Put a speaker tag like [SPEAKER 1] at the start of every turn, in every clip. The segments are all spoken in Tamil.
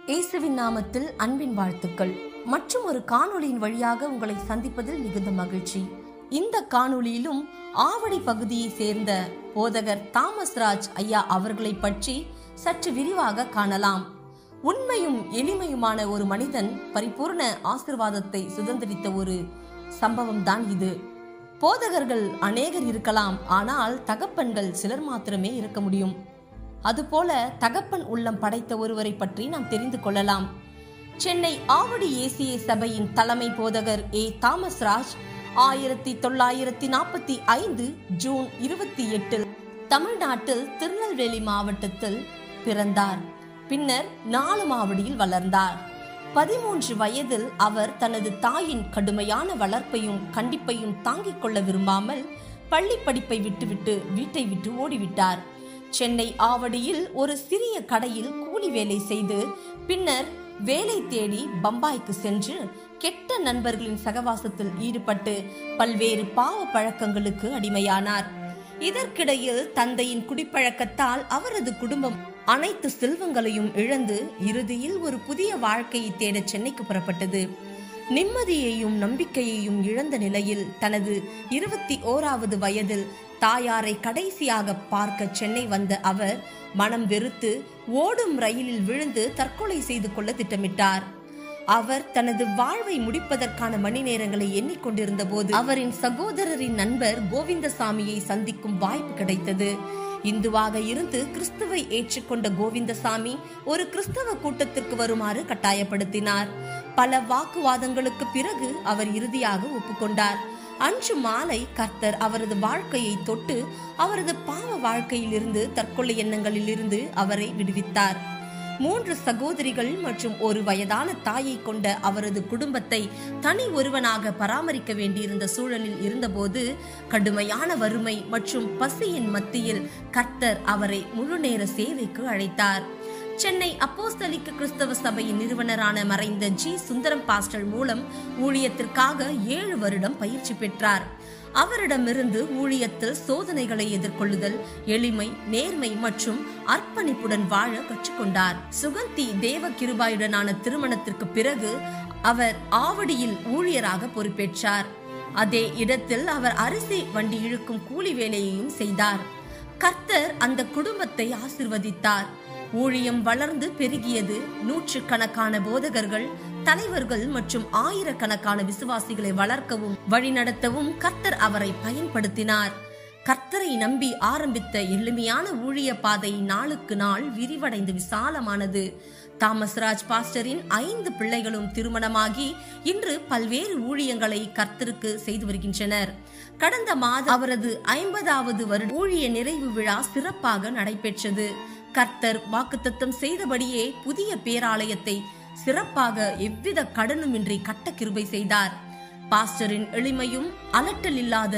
[SPEAKER 1] இயேசுவின் நாமத்தில் அன்பின் வாழ்த்துக்கள் மற்றும் ஒரு காணொளியின் வழியாக உங்களை சந்திப்பதில் மிகுந்த மகிழ்ச்சி இந்த காணொளியிலும் ஆவடி பகுதியை சேர்ந்த போதகர் தாமஸ் ராஜ் ஐயா அவர்களை பற்றி சற்று விரிவாக காணலாம் உண்மையும் எளிமையுமான ஒரு மனிதன் பரிபூர்ண ஆசிர்வாதத்தை சுதந்திரித்த ஒரு சம்பவம் தான் இது போதகர்கள் அநேகர் இருக்கலாம் ஆனால் தகப்பன்கள் சிலர் மாத்திரமே இருக்க முடியும் அதுபோல தகப்பன் உள்ளம் படைத்த ஒருவரை பற்றி நாம் தெரிந்து கொள்ளலாம் சென்னை ஆவடி ஏசிய சபையின் தலைமை போதகர் ஏ தாமஸ் ராஜ் ஆயிரத்தி தொள்ளாயிரத்தி நாற்பத்தி ஐந்து ஜூன் இருபத்தி எட்டில் தமிழ்நாட்டில் திருநெல்வேலி மாவட்டத்தில் பிறந்தார் பின்னர் நாலு மாவடியில் வளர்ந்தார் பதிமூன்று வயதில் அவர் தனது தாயின் கடுமையான வளர்ப்பையும் கண்டிப்பையும் தாங்கிக் கொள்ள விரும்பாமல் பள்ளி படிப்பை விட்டுவிட்டு வீட்டை விட்டு ஓடிவிட்டார் சென்னை ஆவடியில் ஒரு சிறிய கடையில் கூலி வேலை செய்து பின்னர் வேலை தேடி பம்பாய்க்கு சென்று கெட்ட நண்பர்களின் சகவாசத்தில் ஈடுபட்டு பல்வேறு பாவ பழக்கங்களுக்கு அடிமையானார் இதற்கிடையில் தந்தையின் குடிப்பழக்கத்தால் அவரது குடும்பம் அனைத்து செல்வங்களையும் இழந்து இறுதியில் ஒரு புதிய வாழ்க்கையை தேட சென்னைக்கு புறப்பட்டது நிம்மதியையும் நம்பிக்கையையும் இழந்த நிலையில் தனது இருபத்தி ஓராவது வயதில் தாயாரை கடைசியாக பார்க்க சென்னை வந்த அவர் மனம் வெறுத்து ஓடும் ரயிலில் விழுந்து தற்கொலை செய்து கொள்ள திட்டமிட்டார் அவர் தனது வாழ்வை முடிப்பதற்கான மணி நேரங்களை எண்ணிக்கொண்டிருந்த போது அவரின் சகோதரரின் நண்பர் கோவிந்தசாமியை சந்திக்கும் வாய்ப்பு கிடைத்தது இந்துவாக இருந்து கிறிஸ்துவை ஏற்றுக்கொண்ட கோவிந்தசாமி ஒரு கிறிஸ்தவ கூட்டத்திற்கு வருமாறு கட்டாயப்படுத்தினார் பல வாக்குவாதங்களுக்கு பிறகு அவர் இறுதியாக ஒப்புக்கொண்டார் அன்று மாலை கர்த்தர் அவரது வாழ்க்கையை தொட்டு அவரது பாவ வாழ்க்கையிலிருந்து தற்கொலை எண்ணங்களில் இருந்து அவரை விடுவித்தார் மூன்று சகோதரிகள் மற்றும் ஒரு வயதான தாயை கொண்ட அவரது குடும்பத்தை தனி ஒருவனாக பராமரிக்க வேண்டியிருந்த சூழலில் இருந்தபோது கடுமையான வறுமை மற்றும் பசியின் மத்தியில் கர்த்தர் அவரை முழுநேர சேவைக்கு அழைத்தார் சென்னை அப்போஸ்தலிக்க கிறிஸ்தவ சபையின் நிறுவனரான மறைந்த ஜி சுந்தரம் பாஸ்டர் மூலம் ஊழியத்திற்காக ஏழு வருடம் பயிற்சி பெற்றார் அவரிடமிருந்து ஊழியத்தில் சோதனைகளை எதிர்கொள்ளுதல் எளிமை நேர்மை மற்றும் அர்ப்பணிப்புடன் வாழ கற்றுக்கொண்டார் சுகந்தி தேவ கிருபாயுடனான திருமணத்திற்கு பிறகு அவர் ஆவடியில் ஊழியராக பொறுப்பேற்றார் அதே இடத்தில் அவர் அரிசி வண்டி இழுக்கும் கூலி வேலையையும் செய்தார் கர்த்தர் அந்த குடும்பத்தை ஆசிர்வதித்தார் ஊழியம் வளர்ந்து பெருகியது நூற்றுக்கணக்கான போதகர்கள் தலைவர்கள் மற்றும் ஆயிரக்கணக்கான விசுவாசிகளை வளர்க்கவும் வழிநடத்தவும் கர்த்தர் அவரை பயன்படுத்தினார் கர்த்தரை நம்பி ஆரம்பித்த எளிமையான ஊழிய பாதை நாளுக்கு நாள் விரிவடைந்து விசாலமானது தாமஸ் ராஜ் பாஸ்டரின் ஐந்து பிள்ளைகளும் திருமணமாகி இன்று பல்வேறு ஊழியங்களை கர்த்தருக்கு செய்து வருகின்றனர் கடந்த மாதம் அவரது ஐம்பதாவது வருட ஊழிய நிறைவு விழா சிறப்பாக நடைபெற்றது கர்த்தர் வாக்குத்தத்தம் செய்தபடியே புதிய பேராலயத்தை சிறப்பாக எவ்வித கடனுமின்றி கட்ட கிருபை செய்தார் பாஸ்டரின் எளிமையும் அலட்டல் இல்லாத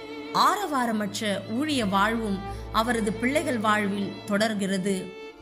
[SPEAKER 1] ஆரவாரமற்ற ஊழிய வாழ்வும் அவரது பிள்ளைகள் வாழ்வில் தொடர்கிறது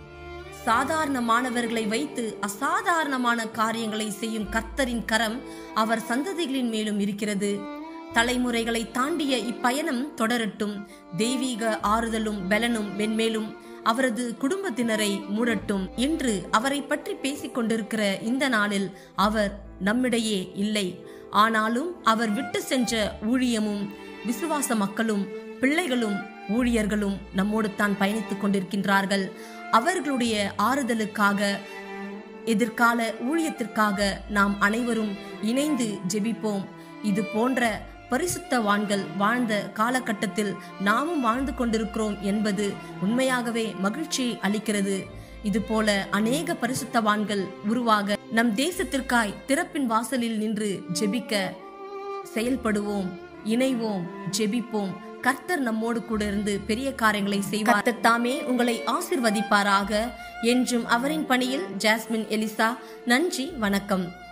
[SPEAKER 1] சாதாரண மாணவர்களை வைத்து அசாதாரணமான காரியங்களை செய்யும் கர்த்தரின் கரம் அவர் சந்ததிகளின் மேலும் இருக்கிறது தலைமுறைகளை தாண்டிய இப்பயணம் தொடரட்டும் தெய்வீக ஆறுதலும் பலனும் மென்மேலும் அவரது குடும்பத்தினரை மூடட்டும் இன்று அவரை பற்றி பேசிக் கொண்டிருக்கிற இந்த நாளில் அவர் நம்மிடையே இல்லை ஆனாலும் அவர் விட்டு சென்ற ஊழியமும் விசுவாச மக்களும் பிள்ளைகளும் ஊழியர்களும் நம்மோடு தான் பயணித்துக் கொண்டிருக்கின்றார்கள் அவர்களுடைய ஆறுதலுக்காக எதிர்கால ஊழியத்திற்காக நாம் அனைவரும் இணைந்து ஜெபிப்போம் இது போன்ற பரிசுத்தவான்கள் வாழ்ந்த காலகட்டத்தில் நாமும் வாழ்ந்து கொண்டிருக்கிறோம் என்பது உண்மையாகவே மகிழ்ச்சியை அளிக்கிறது இது போல அநேக பரிசுத்தவான்கள் உருவாக நம் தேசத்திற்காய் திறப்பின் வாசலில் நின்று ஜெபிக்க செயல்படுவோம் இணைவோம் ஜெபிப்போம் கர்த்தர் நம்மோடு கூட இருந்து பெரிய காரியங்களை செய்வார் கர்த்தர் தாமே உங்களை ஆசிர்வதிப்பாராக என்றும் அவரின் பணியில் ஜாஸ்மின் எலிசா நன்றி வணக்கம்